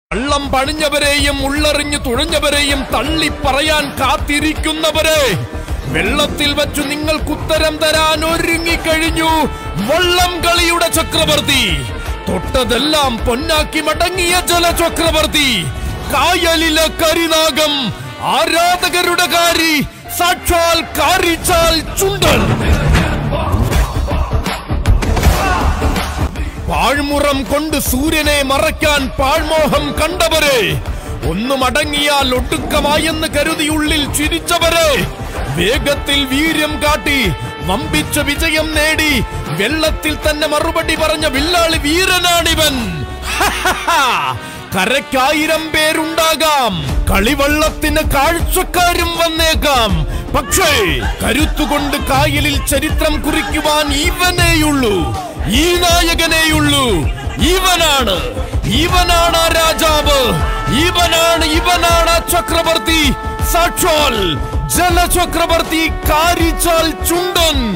വള്ളം പണിഞ്ഞവരെയും ഉള്ളറിഞ്ഞു തുഴഞ്ഞവരെയും തള്ളി പറയാൻ കാത്തിരിക്കുന്നവരെ വെള്ളത്തിൽ വച്ചു നിങ്ങൾക്കുത്തരം തരാൻ ഒരുങ്ങിക്കഴിഞ്ഞു വള്ളം കളിയുടെ ചക്രവർത്തി തൊട്ടതെല്ലാം പൊന്നാക്കി മടങ്ങിയ ജലചക്രവർത്തി കായലിലെ കരിനാഗം ആരാധകരുടെ കാരി സാക്ഷാൽ കാരിച്ചാൽ ചുണ്ടൻ പാഴ്മുറം കൊണ്ട് സൂര്യനെ മറയ്ക്കാൻ പാഴ്മോഹം കണ്ടവരെ ഒന്നും അടങ്ങിയാൽ ഒടുക്കമായെന്ന് കരുതി ഉള്ളിൽ ചിരിച്ചവരെ വേഗത്തിൽ വീര്യം കാട്ടി വമ്പിച്ച വിജയം നേടി വെള്ളത്തിൽ തന്നെ മറുപടി പറഞ്ഞ വില്ലാളി വീരനാണിവൻ കരയ്ക്കായിരം പേരുണ്ടാകാം കളിവള്ളത്തിന് കാഴ്ചക്കാരും വന്നേക്കാം പക്ഷേ കരുത്തുകൊണ്ട് കായലിൽ ചരിത്രം കുറിക്കുവാൻ ഇവനേയുള്ളൂ ഈ നായകനേയുള്ളൂ ഇവനാണ് ഇവനാണ് ആ രാജാവ് ഇവനാണ് ഇവനാണ് ആ ചക്രവർത്തി സാക്ഷാൽ ജലചക്രവർത്തി കാരിച്ചാൽ ചുണ്ടൻ